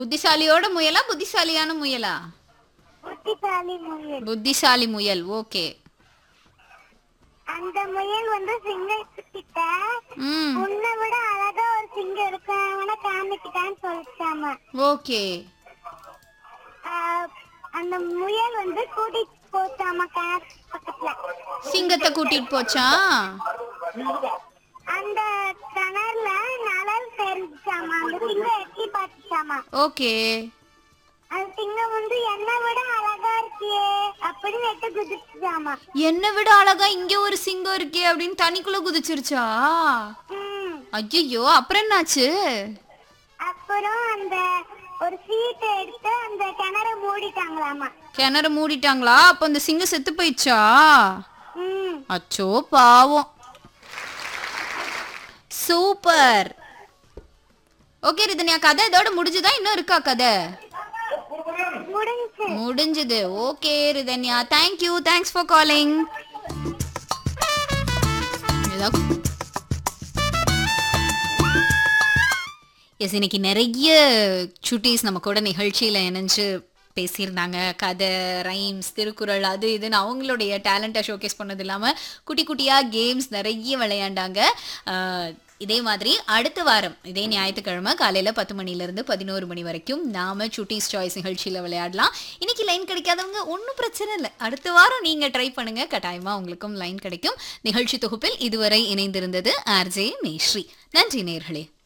புத்திசாலியோட முயலா புத்திசாலியான முயலா புத்திசாலி முயல் புத்திசாலி முயல் ஓகே அந்த முயல் வந்து சிங்கத்திட்ட ம் உன்னை விட அழகா ஒரு சிங்கம் இருக்கு அவனை காமிக்கிட்டான்னு சொல்லிச்சாமா ஓகே ஆஹ், அந்த முயல் வந்து கூட்டிட்டு போச்சாமா கிணறு பக்கத்துல சிங்கத்தை கூட்டிட்டு போச்சா அந்த கிணறுல நலல் தெரிஞ்சாமா அந்த சிங்கம் எட்டி பார்த்துச்சாமா ஓகே அந்த சிங்கம் வந்து என்னை விட அழகா இருக்கியே அப்படின்னு எட்டு குதிச்சுச்சாமா என்னை விட அழகா இங்க ஒரு சிங்கம் இருக்கே அப்படின்னு தனிக்குள்ள குதிச்சிருச்சா ம் ஐயோ அப்புறம் என்னாச்சு அப்புறம் அந்த ஒரு சீட்டை எடுத்து அந்த கிணற மூடிட்டாங்களாமா கிணற மூடிட்டாங்களா அப்ப அந்த சிங்கம் செத்து போயிடுச்சா ம் அச்சோ பாவம் சூப்பர் ஓகே ரிதன்யா கதை இதோட முடிஞ்சுதா இன்னும் இருக்கா கதை முடிஞ்சு முடிஞ்சது okay Rithanya thank you thanks for calling yes இன்னைக்கு நிறைய சுட்டீஸ் நம்ம கூட நிகழ்ச்சியில் இணைஞ்சு பேசியிருந்தாங்க கதை ரைம்ஸ் திருக்குறள் அது இதுன்னு அவங்களுடைய டேலண்ட்டை ஷோகேஸ் பண்ணது இல்லாமல் குட்டி குட்டியாக கேம்ஸ் நிறைய விளையாண்டாங்க ஆஹ், இதே மாதிரி அடுத்த வாரம் இதே ஞாயிற்றுக்கிழமை காலையில் பத்து மணிலேருந்து பதினோரு மணி வரைக்கும் நாம சுட்டீஸ் சாய்ஸ் நிகழ்ச்சியில் விளையாடலாம் இன்னைக்கு லைன் கிடைக்காதவங்க ஒன்றும் பிரச்சனை இல்லை அடுத்த வாரம் நீங்கள் ட்ரை பண்ணுங்க கட்டாயமாக உங்களுக்கும் லைன் கிடைக்கும் நிகழ்ச்சி தொகுப்பில் இதுவரை இணைந்திருந்தது ஆர்ஜே மேஸ்ரீ நன்றி நேர்களே